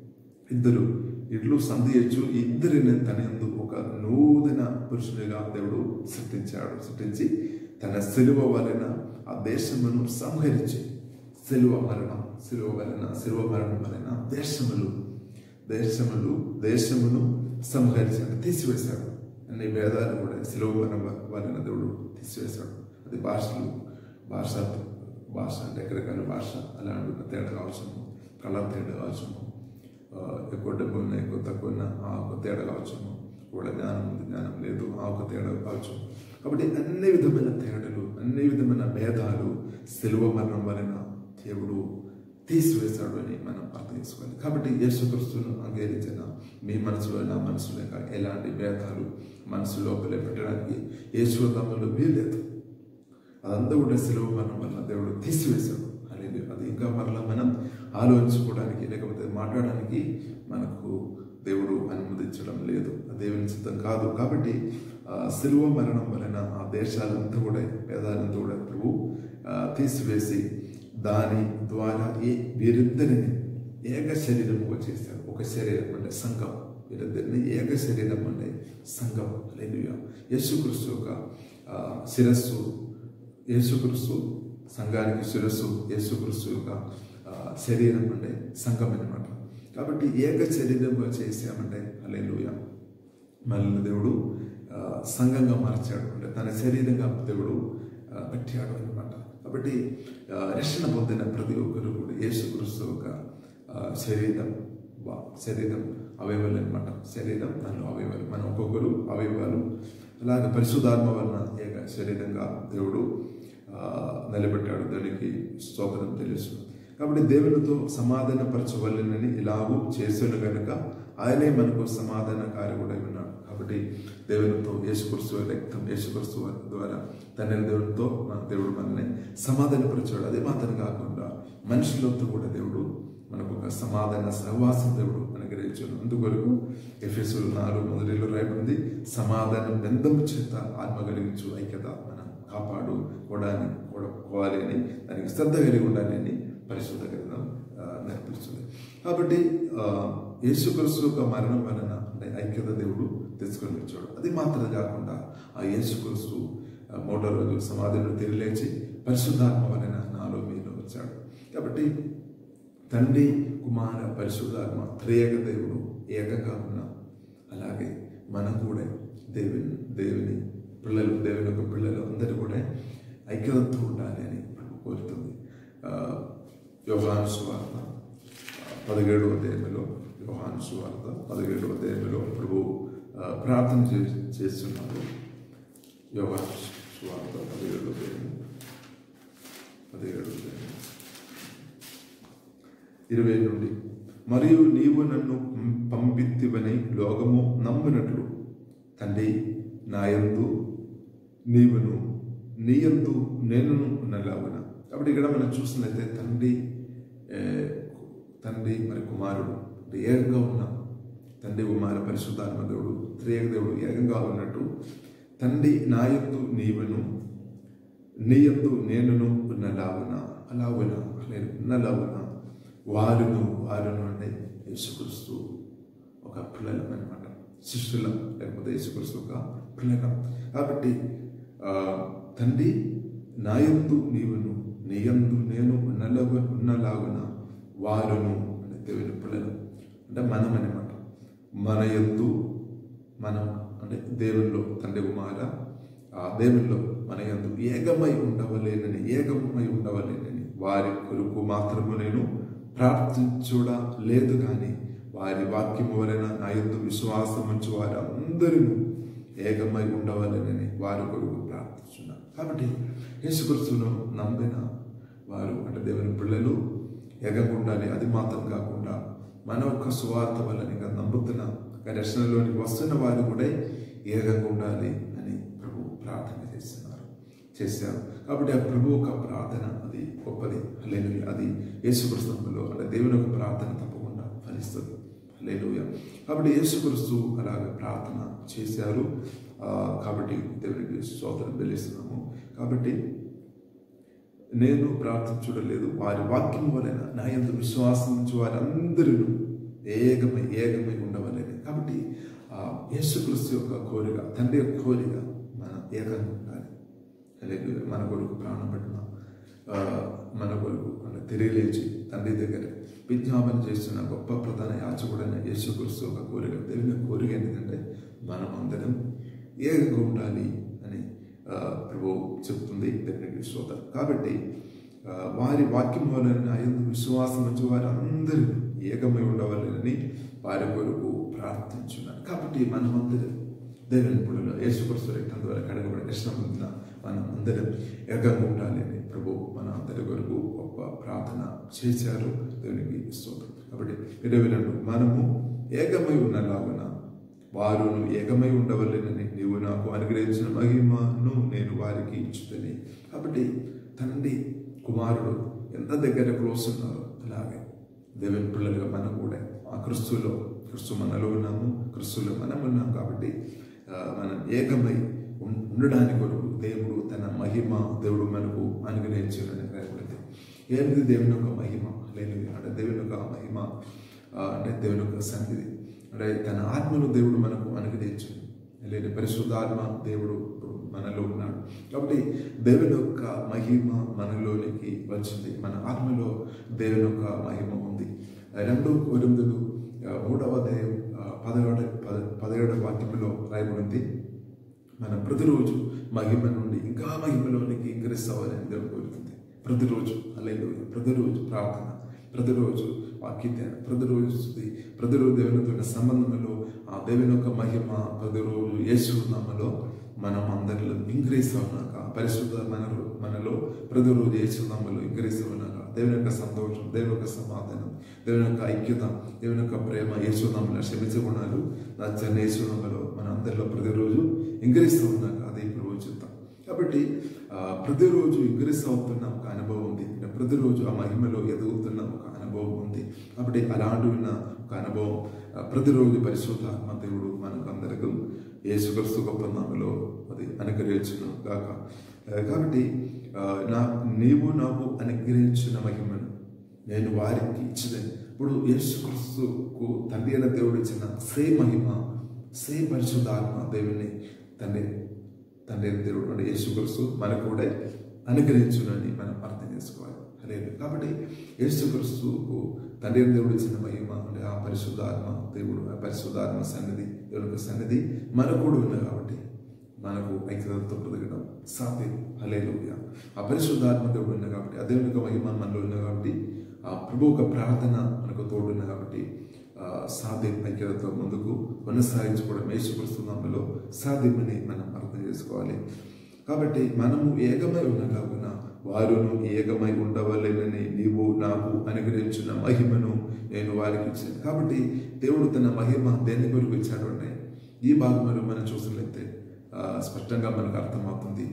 ఇద్దరు ఇట్లు సంధించు ఈ ఇద్దరిని తన యందు ఒక నూతన పురుషునిగా దేవుడు సృష్టించాడు సృష్టించి తన సిలువ వలన ఆ దేశమును సంహరించి సిలువ మరణం సిలువ వలన సిలువ మరణం వలన దేశములు దేశములు దేశమును సంహరించాడు తీసివేశాడు అన్ని భేదాలు కూడా సిలువ మరణం వలన దేవుడు తీసివేశాడు అది భాషలు భాష భాష అంటే ఎక్కడికైనా భాష అలాంటి తేడా కావచ్చును కలర్ తేడా కావచ్చును ఆ, ఎక్కువ డబ్బు ఉన్నా ఎక్కువ తక్కువ ఉన్నా ఆ ఒక తేడా కావచ్చును కూడా జ్ఞానం ఉంది జ్ఞానం లేదు ఆ ఒక తేడా కావచ్చు కాబట్టి అన్ని విధమైన తేడాలు అన్ని విధమైన భేదాలు సెలవ మరణం వలన దేవుడు తీసివేశాడు అని మనం అర్థం చేసుకోవాలి కాబట్టి యేసుక్రీస్తును అంగీకరించిన మీ మనసులో నా మనసులో ఇంకా ఎలాంటి భేదాలు మనసు లోపల పెట్టడానికి యేసుతమ్ములు వీల్లేదు అదంతా కూడా సెలవు మరణం వల్ల దేవుడు తీసివేశాడు అనేది అది ఇంకా మరలా మనం ఆలోచించుకోవడానికి లేకపోతే మాట్లాడడానికి మనకు దేవుడు అనుమతించడం లేదు అది దేవుని సిద్ధం కాదు కాబట్టి ఆ, సిలువ మరణం వలన ఆ దేశాలంతా కూడా పేదాలంతా కూడా ప్రభు ఆ, తీసివేసి దాని ద్వారా ఏ వీరిద్దరిని ఏక శరీరముగా చేశారు ఒక శరీరం అంటే సంఘం వీరిద్దరిని ఏక శరీరం అంటే సంఘం లేదు యేసుక్రీస్తు యొక్క ఆ, శిరస్సు యేసుక్రీస్తు సంఘానికి శిరస్సు యేసుక్రీస్తు యొక్క ఆ, శరీరం అంటే సంఘం అన్నమాట కాబట్టి ఏక శరీరంగా చేసామంటే అలెలుయ మళ్ళీ దేవుడు ఆ, సంఘంగా మార్చాడు అంటే తన శరీరంగా దేవుడు ఆ, పెట్టాడు అనమాట కాబట్టి ఆ, రక్షణ పొందిన ప్రతి ఒక్కరు కూడా యేసుక్రీస్తు యొక్క ఆ, శరీరం వా- శరీరం అవయవాలు అనమాట శరీరం దానిలో అవయవాలు మనం ఒక్కొక్కరు అవయవాలు అలాగే పరిశుధాత్మ వలన ఏక శరీరంగా దేవుడు ఆ, నిలబెట్టాడు దానికి స్తోత్రం తెలుసు కాబట్టి దేవునితో సమాధానపరచవలనని ఇలాగూ చేసాను కనుక ఆయనే మనకు సమాధాన కార్యకుడై ఉన్నాడు కాబట్టి దేవునితో యేసుకృష్ణ రక్తం యేసుకృష్ణ ద్వారా తండ్రి దేవునితో మన దేవుడు మనల్ని సమాధానపరిచాడు అదే మాత్రం కాకుండా మనుషులతో కూడా దేవుడు మనకు ఒక సమాధాన సహవాసం దేవుడు అనుగ్రహించాడు అందుకొరకు ఎఫ్ఎస్లు నాలుగు మొదటిలో రాయబడింది సమాధానం బెందము చేత ఆత్మ కలిగించు ఐక్యత మనం కాపాడుకోవడానికి కోవాలి అని దానికి శ్రద్ధ కలిగి ఉండాలి అని పరిశుద్ధ గ్రంథం ఆ, నేర్పిస్తుంది కాబట్టి ఆ, యేసుక్రీస్తు యొక్క మరణం వలన అంటే ఐక్యత దేవుడు తెచ్చుకొని వచ్చాడు అది మాత్రం కాకుండా ఆ యేసుక్రీస్తు ఆ, మూడో రోజు సమాధిలో తిరిగిలేచి పరిశుద్ధాత్మ వలన నాలో మీలో వచ్చాడు కాబట్టి తండ్రి కుమార పరిశుద్ధాత్మ త్రియేక దేవుడు ఏకగా ఉన్నాం అలాగే మనం కూడా దేవుని దేవుని పిల్లలు దేవుని యొక్క పిల్లలు అందరూ కూడా ఐక్యతతో ఉండాలి అని ప్రభు కోరుతుంది ఆ, యోహాను సువార్త ఆ, పదిహేడవ అధ్యాయంలో యోహాను సువార్త పదిహేడవ అధ్యాయంలో ప్రభు ఆ, ప్రార్థన చే- చేస్తున్నారు యోహాను సువార్త పదిహేడవ అధ్యాయం పదిహేడవ అధ్యాయం ఇరవై నుండి మరియు నీవు నన్ను పంపిత్తివని లోకము నమ్మినట్లు తండ్రి నాయందు నీవును నీయందు నేనును ఉన్నలాగున కాబట్టి ఇక్కడ మనం చూసినట్లయితే తండ్రి ఏ, తండ్రి మరి కుమారుడు అంటే ఏకంగా ఉన్నాం తండ్రి కుమార పరిశుద్ధాత్మ దేవుడు త్రియేక దేవుడు ఏకంగా ఉన్నట్టు తండ్రి నాయందు నీవును నీయందు నేనును ఉన్నలాగున అలాగున నేను ఉన్నలాగున వారును వారును అంటే యేసుక్రీస్తు ఒక పిల్లలం అనమాట శిష్యులం లేకపోతే యేసుక్రీస్తు ఒక పిల్లలం కాబట్టి ఆ, తండ్రి నాయందు నీవును నీయందు నేను ఉన్నలాగ ఉన్నలాగున వారును అంటే దేవుని పిల్లలు అంటే మనం అనమాట మన ఎందు మనం అంటే దేవుల్లో తండ్రి కుమార ఆ దేవుల్లో మన యందు ఏకమై ఉండవలేనని ఏకమై ఉండవలేనని వారి కొరకు మాత్రము నేను ప్రార్థించుడ లేదు కానీ వారి వాక్యము వలన నా యందు విశ్వాసం ఉంచి వారు అందరూ ఏకమై ఉండవలేనని వారి కొరకు ప్రార్థించున్నాను కాబట్టి యేసుక్రీస్తును నమ్మిన వారు అంటే దేవుని పిల్లలు ఏకంగా ఉండాలి అది మాత్రం కాకుండా మన ఒక్క సువార్త వల్ల ఇంకా నమ్ముతున్న రక్షణలోనికి వస్తున్న వారు కూడా ఏకంగా ఉండాలి అని ప్రభు ప్రార్థన చేస్తున్నారు చేశారు కాబట్టి ఆ ప్రభు ఒక ప్రార్థన అది గొప్పది లేదు అది యేసుక్రీస్తులో అంటే దేవుని యొక్క ప్రార్థన తప్పకుండా ఫలిస్తుంది లేలుయ కాబట్టి యేసుక్రీస్తు అలాగే ప్రార్థన చేశారు ఆ, కాబట్టి దేవునికి స్తోత్రం చెల్లిస్తున్నాము కాబట్టి నేను ప్రార్థించడలేదు వారి వాక్యం వలన నా ఎందు విశ్వాసం ఉంచి వారందరూ ఏకమై ఏకమై ఉండవలేని కాబట్టి ఆ యేసుక్రీస్తు యొక్క కోరిక తండ్రి యొక్క కోరిక మన ఏకంగా ఉండాలి అలాగే మన కొరకు ప్రాణం పెట్టిన ఆ, మన కొరకు అంటే తిరిగి లేచి తండ్రి దగ్గర విజ్ఞాపన చేస్తున్న గొప్ప ప్రధాన యాచకుడైన యేసుక్రీస్తు ఒక కోరిక దేవుని కోరిక ఏంటంటే మనం అందరం ఏకంగా ఉండాలి అని ఆ, ప్రభు చెప్తుంది దేవునికి స్తోత్రం కాబట్టి ఆ, వారి వాక్యం వలన ఐదు విశ్వాసం వచ్చి వారు అందరూ ఏకమై ఉండవాలని వారి కొరకు ప్రార్థించున్నారు కాబట్టి మనమందరం దేవుని పుడులో యేసుక్రీస్తు రక్తం ద్వారా కడగబడి కృష్ణ పొందిన మనం అందరం ఏకంగా ఉండాలి అని ప్రభు మన అందరి కొరకు గొప్ప ప్రార్థన చేశారు దేవునికి స్తోత్రం కాబట్టి ఇరవై రెండు మనము ఏకమై ఉన్నలాగున వారును ఏకమై ఉండవలెనని నీవు నాకు అనుగ్రహించిన మహిమను నేను వారికి ఇచ్చుతని కాబట్టి తండ్రి కుమారుడు ఎంత దగ్గర క్లోజ్ ఉన్నారో అలాగే దేవుని పిల్లలుగా మనం కూడా ఆ క్రిస్తులో క్రిస్తు మనలో ఉన్నాము క్రిస్తులో మనం ఉన్నాం కాబట్టి ఆ, మనం ఏకమై ఉం- ఉండడానికి కొరకు దేవుడు తన మహిమ దేవుడు మనకు అనుగ్రహించాలని రాయబడింది ఏంటి దేవుని యొక్క మహిమ లేదు అంటే దేవుని యొక్క మహిమ ఆ, అంటే దేవుని యొక్క సన్నిధి అంటే తన ఆత్మను దేవుడు మనకు అనుగ్రహించు లేని పరిశుద్ధాత్మ దేవుడు మనలో ఉన్నాడు కాబట్టి దేవుని యొక్క మహిమ మనలోనికి వచ్చింది మన ఆత్మలో దేవుని యొక్క మహిమ ఉంది రెండు కొరిందులు ఆ, మూడవ అధ్యాయం ఆ, పదహారు పద- పదిహేడవ వాక్యంలో రాయబడింది మనం ప్రతిరోజు మహిమ నుండి ఇంకా మహిమలోనికి ఇంకరిస్తామని దేవుడు కోరుతుంది ప్రతిరోజు అల్లెలు ప్రతిరోజు ప్రార్థన ప్రతిరోజు వాక్యత ప్రతిరోజు స్తుతి ప్రతిరోజు దేవునితో ఉన్న సంబంధంలో ఆ దేవుని యొక్క మహిమ ప్రతిరోజు యేసు నామలో మనం అందరిలో ఇంక్రీస్తూ ఉన్నాక పరిశుద్ధ మనలో మనలో ప్రతిరోజు యేసు నామలో ఇంక్రీస్తూ ఉన్నాక దేవుని యొక్క సంతోషం దేవుని యొక్క సమాధానం దేవుని యొక్క ఐక్యత దేవుని యొక్క ప్రేమ యేసునామలో క్షమించకున్నాడు నా చెన్న యేసునామలో మన అందరిలో ప్రతిరోజు ఇంకరిస్తూ ఉన్నాక అది ఇప్పుడు చెప్తాం కాబట్టి ఆ, ప్రతిరోజు ఇంకరిస్తూ అవుతున్న ఒక అనుభవం ఉంది అంటే ప్రతిరోజు ఆ మహిమలో ఎదుగుతున్న ఒక అనుభవం ఉంది కాబట్టి అలాంటి ఉన్న ఒక అనుభవం ఆ, ప్రతిరోజు పరిశుద్ధాత్మ దేవుడు మనకు అందరికీ యేసుక్రీస్తు గొప్ప నామలో అది అనుగ్రహించును గాక ఆ, కాబట్టి ఆ, నా నీవు నాకు అనుగ్రహించిన మహిమను నేను వారికి ఇచ్చిదని ఇప్పుడు యేసుక్రీస్తుకు తండ్రి అయిన దేవుడు ఇచ్చిన సే మహిమ సే పరిశుద్ధాత్మ దేవుని తండ్రి తండ్రి అయిన దేవుడు అంటే యేసుక్రీస్తు మనకు కూడా అనుగ్రహించునని మనం అర్థం చేసుకోవాలి లేదు కాబట్టి యేసుక్రీస్తుకు తండ్రి అయిన దేవుడు ఇచ్చిన మహిమ అంటే ఆ పరిశుద్ధాత్మ దేవుడు ఆ పరిశుద్ధాత్మ సన్నిధి దేవుని యొక్క సన్నిధి మనకు కూడా ఉంది కాబట్టి మనకు ఐక్యతతో బ్రతకడం సాధ్యం హలేలుయ ఆ పరిశుద్ధాత్మ దేవుడు ఉంది కాబట్టి ఆ దేవుని యొక్క మహిమ మనలో ఉంది కాబట్టి ఆ ప్రభు యొక్క ప్రార్థన మనకు తోడు ఉంది కాబట్టి ఆ, సాధ్యం ఐక్యతతో ముందుకు కొనసాగించుకోవడం యేసుక్రీస్తునామలో సాధ్యమని మనం అర్థం చేసుకోవాలి కాబట్టి మనము ఏకమై ఉన్నలాగున వారును ఏకమై ఉండవలేనని నీవు నాకు అనుగ్రహించిన మహిమను నేను వారికి ఇచ్చాను కాబట్టి దేవుడు తన మహిమ దేని కొరకు ఇచ్చాడు అంటే ఈ భాగంలో మనం చూసినట్లయితే ఆ, స్పష్టంగా మనకు అర్థమవుతుంది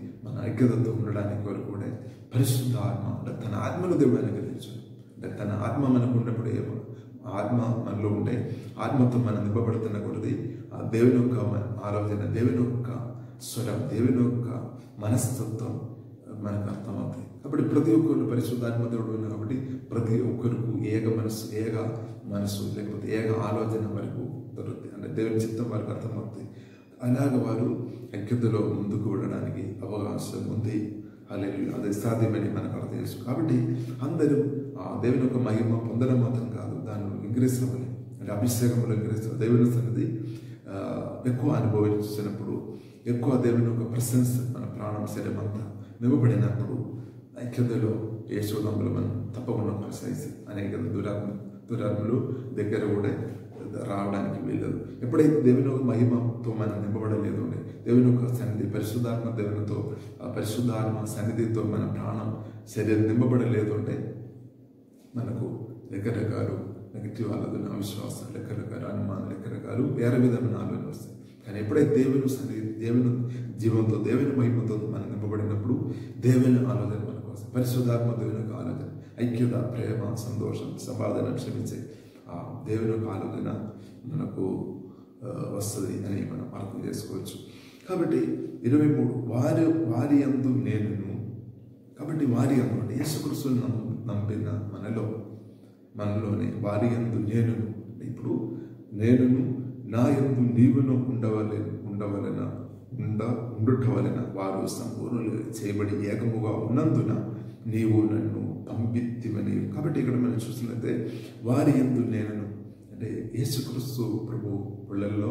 ఐక్యతతో ఉండడానికి కొరకు కూడా పరిశుద్ధ ఆత్మ అంటే తన ఆత్మను దేవుడు అనుగ్రహించాడు అంటే తన ఆత్మ మనకు ఉన్నప్పుడు ఏమో ఆత్మ మనలో ఉంటే ఆత్మతో మనం నింపబడుతున్న కొలది ఆ దేవుని యొక్క మన- ఆలోచన దేవుని యొక్క స్వరం దేవుని యొక్క మనస్తత్వం మనకు అర్థమవుతాయి కాబట్టి ప్రతి ఒక్కరు పరిశుద్ధాత్మ దేవుడు ఉన్నారు కాబట్టి ప్రతి ఒక్కరికి ఏక మనసు ఏక మనసు లేకపోతే ఏక ఆలోచన వరకు దొరుకుతుంది అంటే దేవుని చిత్తం వారికి అర్థమవుతుంది అలాగ వారు ఐక్యతలో ముందుకు వెళ్ళడానికి అవకాశం ఉంది అలాగే అది సాధ్యమని మనకు అర్థం చేసు కాబట్టి అందరూ ఆ దేవుని యొక్క మహిమ పొందడం మాత్రం కాదు దానిలో ఇంగ్రీస్తమని అంటే అభిషేకంలో ఇంగ్రీస్తాం దేవుని సన్నిధి ఆ, ఎక్కువ అనుభవించినప్పుడు ఎక్కువ దేవుని యొక్క ప్రశంస మన ప్రాణం శరీరం అంతా నివ్వబడినప్పుడు ఐక్యతలో యశోదంబులు మనం తప్పకుండా కొనసాగిస్తాం అనేక దురాత్మ దురాత్మలు దగ్గర కూడా రావడానికి వీలదు ఎప్పుడైతే దేవుని యొక్క మహిమతో మనం నింపబడలేదు అంటే దేవుని యొక్క సన్నిధి పరిశుద్ధాత్మ దేవునితో ఆ పరిశుద్ధాత్మ సన్నిధితో మన ప్రాణం శరీరం నింపబడలేదు అంటే మనకు రకరకాలు నెగిటివ్ ఆలోచన అవిశ్వాసం రకరకాల అనుమానం రకరకాలు వేరే విధమైన ఆలోచన వస్తాయి కానీ ఎప్పుడైతే దేవుని సన్నిధి దేవుని జీవంతో దేవుని మహిమతో మనం నింపబడినప్పుడు దేవుని ఆలోచన మనకు వస్తాయి పరిశుద్ధాత్మ దేవుని యొక్క ఆలోచన ఐక్యత ప్రేమ సంతోషం సమాధానం క్షమించే ఆ దేవుని యొక్క ఆలోచన మనకు ఆ, వస్తుంది అని మనం అర్థం చేసుకోవచ్చు కాబట్టి ఇరవై మూడు వారి వారి అందు నేనును కాబట్టి వారి అందు అంటే యేసుక్రీస్తుని నమ్ము నమ్మిన మనలో మనలోనే వారి అందు నేనును ఇప్పుడు నేనును నా ఎందు నీవును ఉండవలె ఉండవలన ఉండ ఉండుట వలన వారు సంపూర్ణులు చేయబడి ఏకముగా ఉన్నందున నీవు నన్ను పంపిత్తివని కాబట్టి ఇక్కడ మనం చూసినట్లయితే వారి ఎందు నేనును అంటే యేసుక్రీస్తు ప్రభు పిల్లల్లో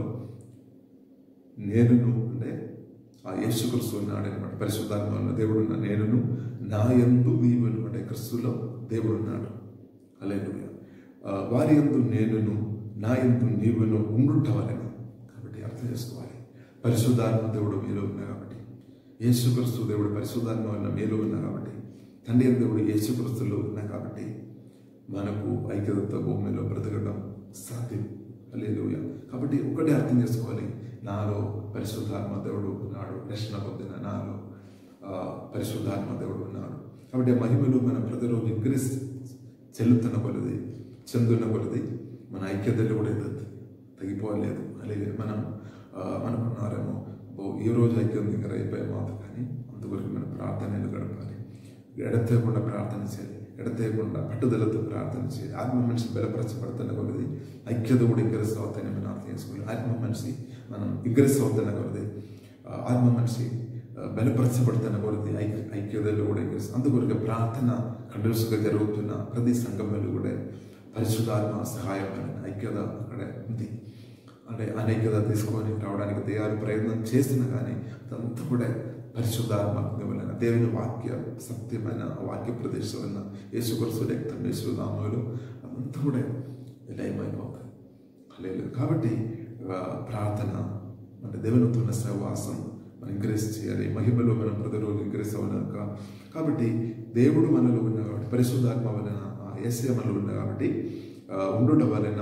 నేనును అంటే ఆ యేసుక్రీస్తు ఉన్నాడు అనమాట పరిశుద్ధాత్మ ఉన్న దేవుడు ఉన్న నేనును నా యందు నీవును అంటే క్రిస్తులో దేవుడు ఉన్నాడు అలేలుయ వారి యందు నేనును నా యందు నీవును ఉండుట వలన కాబట్టి అర్థం చేసుకోవాలి పరిశుద్ధాత్మ దేవుడు మీలో ఉన్నా కాబట్టి యేసుక్రీస్తు దేవుడు పరిశుద్ధాత్మ వల్ల మీలో ఉన్నా కాబట్టి తండ్రి అయిన దేవుడు యేసుక్రీస్తులో ఉన్నా కాబట్టి మనకు ఐక్యతతో భూమిలో బ్రతకడం సాధ్యం లేలుయ కాబట్టి ఒకటే అర్థం చేసుకోవాలి నాలో పరిశుద్ధాత్మ దేవుడు ఉన్నాడు రక్షణ పొందిన నాలో ఆ, పరిశుద్ధాత్మ దేవుడు ఉన్నాడు కాబట్టి ఆ మహిమలు మన ప్రతిరోజు ఇంక్రీస్ చెల్లుతున్న కొలది చెందున్న కొలది మన ఐక్యతలు కూడా ఎదుగుతుంది తగ్గిపోలేదు అలాగే మనం ఆ, అనుకున్నారేమో ఓ ఈ రోజు ఐక్యం దగ్గర అయిపోయే మాట కానీ అందువరకు మనం ప్రార్థనలు గడపాలి ఎడతేయకుండా ప్రార్థన చేయాలి ఎడతేయకుండా పట్టుదలతో ప్రార్థన చేయాలి ఆత్మ మనిషి బలపరచబడుతున్న కొలది ఐక్యత కూడా ఇంక్రీస్ అవుతాయని మనం అర్థం చేసుకోవాలి ఆత్మ మనిషి మనం ఇంక్రీస్ అవుతున్న కొలది ఆ, ఆత్మ మనిషి ఆ, బలపరచబడుతున్న కొలది ఐక్య ఐక్యతలో కూడా ఇంక్రీస్ అందుకొరకు ప్రార్థన కంటిన్యూస్గా జరుగుతున్న ప్రతి సంఘంలో కూడా పరిశుద్ధాత్మ సహాయం అనేది ఐక్యత అక్కడ ఉంది అంటే అనైక్యత తీసుకొని రావడానికి తయారు ప్రయత్నం చేసినా కానీ అదంతా కూడా పరిశుద్ధాత్మ వలన దేవుని వాక్య సత్యమైన వాక్య ప్రదేశం వలన యేసుకరుసు రక్తం యేసునామలు అదంతా కూడా లయమైపోతుంది లేదు కాబట్టి ఆ, ప్రార్థన అంటే దేవునితో ఉన్న సహవాసం మనం ఇంక్రీజ్ చేయాలి మహిమలో మనం ప్రతిరోజు ఇంక్రీజ్ అవ్వలేక కాబట్టి దేవుడు మనలో ఉన్న కాబట్టి పరిశుద్ధాత్మ వలన ఏసే మనలో ఉన్న కాబట్టి ఆ, ఉండుట వలన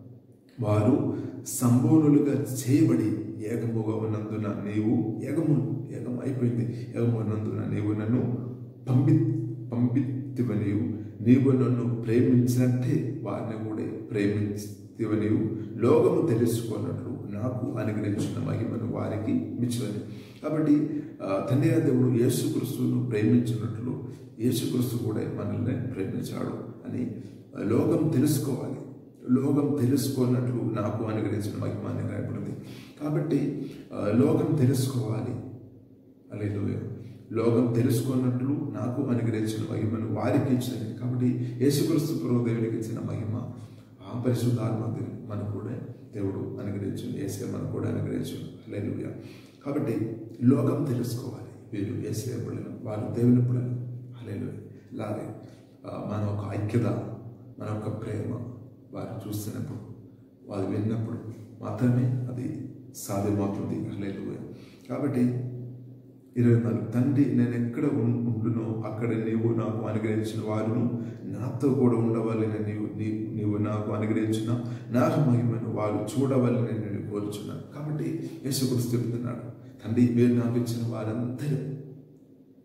వారు సంపూర్ణులుగా చేయబడి ఏకముగా ఉన్నందున నీవు ఏకము ఏకం అయిపోయింది ఏకము ఉన్నందున నీవు నన్ను పంపి పంపితివనియు నీవు నన్ను ప్రేమించినట్టే వారిని కూడా ప్రేమించివనియు లోకము తెలుసుకున్నట్లు నాకు అనుగ్రహించిన మహిమను వారికి మిచ్చని కాబట్టి ఆ, తండ్రి అయిన దేవుడు యేసుక్రీస్తును ప్రేమించినట్లు యేసుక్రీస్తు కూడా మనల్ని ప్రేమించాడు అని ఆ, లోకం తెలుసుకోవాలి లోకం తెలుసుకున్నట్లు నాకు అనుగ్రహించిన మహిమ అని రాయబడింది కాబట్టి ఆ, లోకం తెలుసుకోవాలి అలేలుయ లోకం తెలుసుకున్నట్లు నాకు అనుగ్రహించిన మహిమను వారికి ఇచ్చినది కాబట్టి యేసుక్రీస్తు ప్రభు దేవునికి ఇచ్చిన మహిమ ఆ పరిశుద్ధాత్మ దేవుని మనకు కూడా దేవుడు అనుగ్రహించింది ఏసే మనకు కూడా అనుగ్రహించింది అలేలుయ కాబట్టి లోకం తెలుసుకోవాలి వీరు ఏసే పిల్లలు వారు దేవుని పిల్లలు అలేలుయ ఇలాగే ఆ, మన ఒక ఐక్యత మన యొక్క ప్రేమ వారు చూస్తున్నప్పుడు వారు విన్నప్పుడు మాత్రమే అది సాధ్యమవుతుంది అలేలుయ కాబట్టి ఇరవై నాలుగు తండ్రి నేను ఎక్కడ ఉం- ఉండునో అక్కడ నీవు నాకు అనుగ్రహించిన వారును నాతో కూడా ఉండవాలని నీవు నీ నీవు నాకు అనుగ్రహించిన నా మహిమను వారు చూడవాలని నేను కోరుచున్నాను కాబట్టి యేసుక్రీస్తు చెప్తున్నాడు తండ్రి మీరు నాకు ఇచ్చిన వారందరూ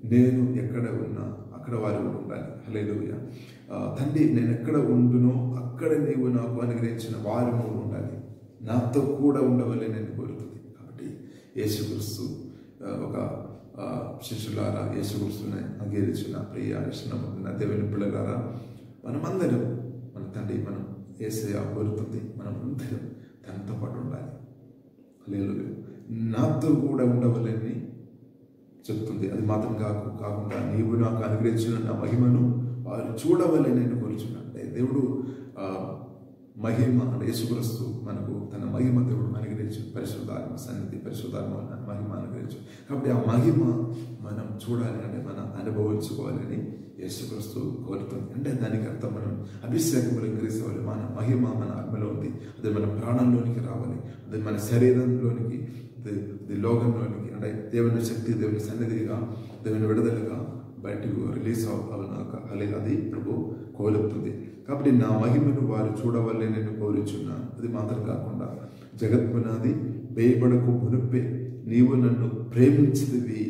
నేను ఎక్కడ ఉన్నా అక్కడ వారు కూడా ఉండాలి హలేలుయ తండ్రి నేను ఎక్కడ ఉండునో అక్కడ నీవు నాకు అనుగ్రహించిన వారు నువ్వు ఉండాలి నాతో కూడా ఉండవలే నేను కోరుతుంది కాబట్టి యేసుక్రీస్తు ఆ, ఒక ఆ, శిష్యులారా యేసుక్రీస్తుని అంగీకరించిన ప్రియ ఇష్టమైన దేవుని పిల్లలారా మనమందరం మన తండ్రి మనం ఏసయ కోరుతుంది మనం అందరం తనతో పాటు ఉండాలి లేదు నాతో కూడా ఉండవలని చెప్తుంది అది మాత్రం కాకు కాకుండా నీవు నాకు అనుగ్రహించిన నా మహిమను వారు చూడవలే నేను కోరుచున్నాను అంటే దేవుడు ఆ, మహిమ అంటే యేసుక్రీస్తు మనకు తన మహిమ దేవుడు అనుగ్రహించు పరిశుద్ధాత్మ సన్నిధి పరిశుద్ధాత్మ వలన మహిమ అనుగ్రహించు కాబట్టి ఆ మహిమ మనం చూడాలి అంటే మనం అనుభవించుకోవాలని యేసుక్రీస్తు కోరుతుంది అంటే దానికి అర్థం మనం అభిషేకములు గ్రహించవాలి మన మహిమ మన ఆత్మలో ఉంది అది మన ప్రాణంలోనికి రావాలి అది మన శరీరంలోనికి అది అది లోకంలోనికి అంటే దేవుని శక్తి దేవుని సన్నిధిగా దేవుని విడుదలగా బయటకు రిలీజ్ అవ్వాలన్నాక అలాగే అది ప్రభు కోరుతుంది కాబట్టి నా మహిమను వారు చూడవల్లే నేను కోరుచున్నాను అది మాత్రం కాకుండా జగత్పునాది వేయబడకు మునుపే నీవు నన్ను ప్రేమించినవి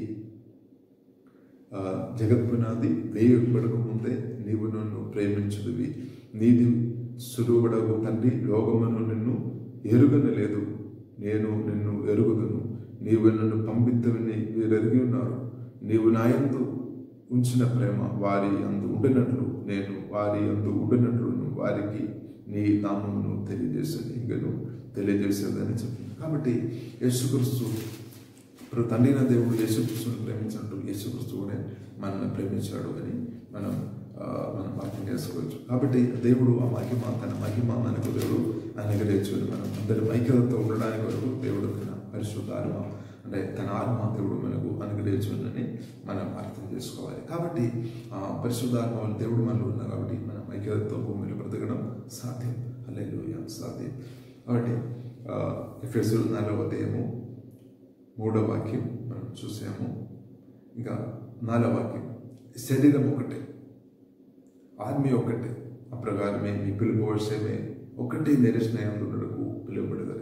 ఆ, జగత్పునాది వేయబడక ముందే నీవు నన్ను ప్రేమించుదివి నీది సులువడగు తండ్రి లోకమును నిన్ను ఎరుగనలేదు నేను నిన్ను ఎరుగుదును నీవు నన్ను పంపిద్దవని వీరు ఎరిగి ఉన్నారు నీవు నాయందు ఉంచిన ప్రేమ వారి అందు ఉండినట్లు నేను వారి అందు ఉండినట్లు వారికి నీ నామమును తెలియజేసేది ఇంకను తెలియజేసేదని చెప్పింది కాబట్టి యేసుక్రీస్తు ఇప్పుడు తండ్రిన దేవుడు యేసుక్రీస్తుని ప్రేమించినట్టు యేసుక్రీస్తు కూడా మనల్ని ప్రేమించాడు అని మనం ఆ, మనం వాక్యం చేసుకోవచ్చు కాబట్టి దేవుడు ఆ మహిమ తన మహిమ మనకు దేవుడు అనుగ్రహించుకొని మనం అందరి ఐక్యతతో ఉండడానికి వరకు దేవుడు తన పరిశుద్ధ ఆత్మ అంటే తన ఆత్మ దేవుడు మనకు అనుగ్రహించుని మనం అర్థం చేసుకోవాలి కాబట్టి ఆ పరిశుద్ధాత్మ వల్ల దేవుడు మనలో ఉన్నాడు కాబట్టి మనం ఐక్యతతో భూమిలో బ్రతకడం సాధ్యం అల్లెలు సాధ్యం కాబట్టి ఎఫ్ఎస్ నాలుగవ అధ్యాయము మూడో వాక్యం మనం చూసాము ఇంకా నాలుగో వాక్యం శరీరం ఒకటే ఆత్మీయ ఒకటే అప్రకారమే మీ పిలుపు వర్షమే ఒకటే నిరసనయందుకు పిలువబడగలదు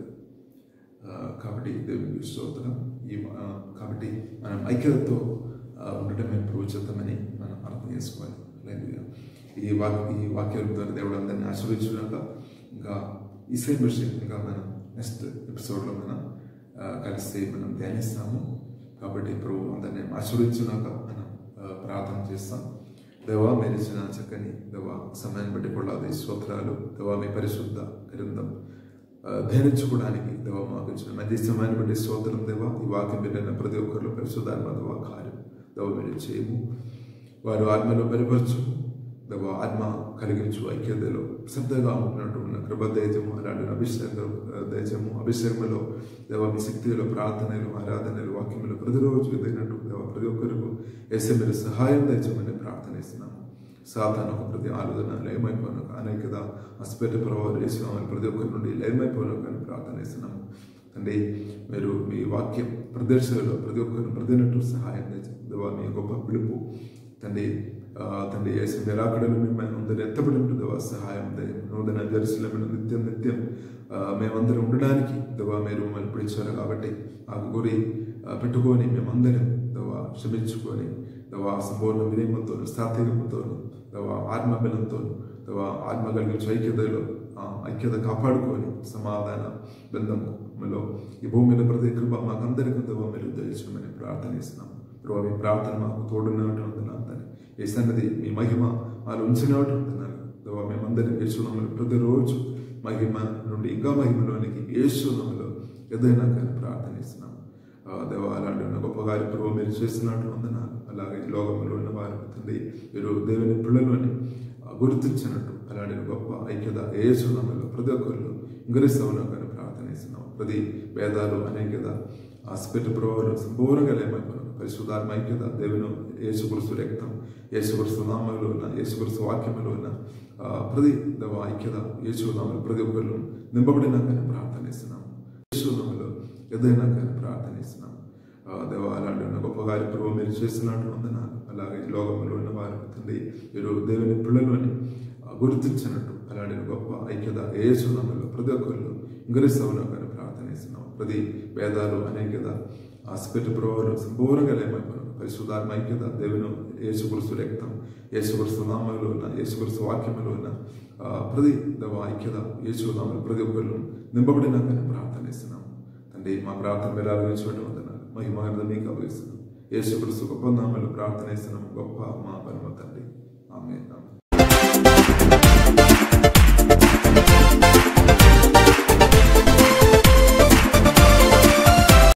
ఆ, కాబట్టి దేవునికి స్తోత్రం ఈ ఆ, కాబట్టి మనం ఐక్యతతో ఆ, ఉండటమే ప్రోచితమని మనం అర్థం చేసుకోవాలి హల్లెలూయా. ఈ వాక్య ఈ వాక్యాల ద్వారా దేవుడు అందరినీ ఆశీర్వదించినాక ఇంకా ఈ సేమ్ విషయం ఇంకా మనం నెక్స్ట్ ఎపిసోడ్లో మనం ఆ, కలిసి మనం ధ్యానిస్తాము కాబట్టి ప్రభు అందరినీ ఆశీర్వదించినాక మనం ఆ, ప్రార్థన చేస్తాం దేవా మీరు ఇచ్చిన చక్కని దేవా సమయాన్ని బట్టి కొడాలి స్తోత్రాలు దేవా మీ పరిశుద్ధ గ్రంథం ఆ, ధ్యానించుకోవడానికి దేవా మాకు ఇచ్చిన మంచి సమయాన్ని బట్టి స్తోత్రం దేవా ఈ వాక్యం పెట్టిన ప్రతి ఒక్కరిలో పరిశుద్ధాత్మ దేవా కార్యం దేవా మీరు చేయము వారు ఆత్మలో బలపరచు దేవా ఆత్మ కలిగించు ఐక్యతలో శ్రద్ధగా ఉంటున్నట్టు ఉన్న కృప దయజము అలాంటి అభిషేక దయజము అభిషేకములో దేవ మీ శక్తిలో ప్రార్థనలు ఆరాధనలు వాక్యములు ప్రతిరోజు ఎదిగినట్టు దేవ ప్రతి ఒక్కరికి వేసే మీరు సహాయం దయచమని ప్రార్థనిస్తున్నాము సాధారణ ఒక ప్రతి ఆలోచన లయమైపోను అనేకద హాస్పిటల్ ప్రభావాలు వేసినామని ప్రతి ఒక్కరి నుండి లయమైపోను కానీ ప్రార్థనిస్తున్నాము తండ్రి మీరు మీ వాక్యం ప్రదర్శనలో ప్రతి ఒక్కరిని ప్రతినట్టు సహాయం దయచండి దేవా మీ గొప్ప పిలుపు తండ్రి ఆ, తండ్రి వేసిన నిరాకడలు మిమ్మల్ని అందరూ ఎత్తబడి ఉంటుంది దేవా సహాయం దయ నూతన జెరూసలేములో నిత్యం నిత్యం ఆ, మేమందరం ఉండడానికి దేవా మీరు మమ్మల్ని పిలిచారు కాబట్టి ఆ గురి ఆ, పెట్టుకొని మేమందరం దేవా క్షమించుకొని దేవా సంపూర్ణ వినయమంతో స్థాతికముతో దేవా ఆత్మబలంతో దేవా ఆత్మ కలిగించే ఐక్యతలో ఆ ఐక్యత కాపాడుకొని సమాధాన బంధములో ఈ భూమి మీద ప్రతి కృప మాకందరికీ దేవా మీరు తెలియచమని ప్రార్థనిస్తున్నాం ప్రభావ మీ ప్రార్థన మాకు తోడున్నట్టు ఉంటున్నాను తండ్రి ఈ సన్నది మీ మహిమ వాళ్ళు ఉంచినట్టు ఉంటున్నారు దేవా మేమందరం యేసునామలు ప్రతిరోజు మహిమ నుండి ఇంకా మహిమలోనికి యేసునామలో ఏదైనా కానీ ప్రార్థనిస్తున్నాం ఆ, దేవా అలాంటి ఉన్న గొప్ప కార్యక్రమం మీరు చేస్తున్నట్టు వందనాలు అలాగే ఈ లోకంలో ఉన్న వారు తండ్రి మీరు దేవుని పిల్లలని ఆ, గుర్తించినట్టు అలాంటి గొప్ప ఐక్యత యేసునామలో ప్రతి ఒక్కరిలో ఇంగ్రీస్తావులో కానీ ప్రార్థనిస్తున్నాం ప్రతి భేదాలు అనేకత హాస్పిటల్ ప్రభావాలు సంపూర్ణంగా లేమైపోయినాం పరిశుద్ధాత్మ ఐక్యత దేవుని యేసుకృస్తు రక్తం యేసుకృస్తు నామంలో ఉన్న యేసుకృస్తు వాక్యంలో ఉన్న ఆ, ప్రతి దేవ ఐక్యత యేసునామలు ప్రతి ఒక్కరిలో నింపబడినా కానీ ప్రార్థనిస్తున్నాం యేసునామలో ఏదైనా కానీ ప్రార్థనిస్తున్నాం ఆ, దేవ అలాంటి ఉన్న గొప్ప కార్యక్రమం మీరు చేస్తున్నట్టు వందనాలు అలాగే ఈ లోకంలో ఉన్న వారు తండ్రి మీరు దేవుని పిల్లలని ఆ, గుర్తించినట్టు అలాంటి గొప్ప ఐక్యత యేసునామలో ప్రతి ఒక్కరిలో ఇంగ్రీస్తావులో కానీ ప్రార్థనిస్తున్నాం ప్రతి భేదాలు అనేకత హాస్పిటల్ ప్రభావాలు సంపూర్ణంగా లేమైపోయినాం పరిశుధాత్మ ఐక్యత దేవుని యేసుక్రీస్తు రక్తం యేసుక్రీస్తు నామంలో ఉన్న యేసుక్రీస్తు వాక్యంలో ఉన్న ఆ, ప్రతి దవ ఐక్యత యేసు నామంలో ప్రతి ఒక్కరు నింపబడినా కానీ ప్రార్థన ఇస్తున్నాం తండ్రి మా ప్రార్థన మీరు ఆలోచించుకుంటూ ఉంటున్నారు మహిమానంద మీకు అభిస్తున్నాం యేసుక్రీస్తు గొప్ప నామంలో ప్రార్థన ఇస్తున్నాం గొప్ప మా పరమ తండ్రి ఆమె ఆమె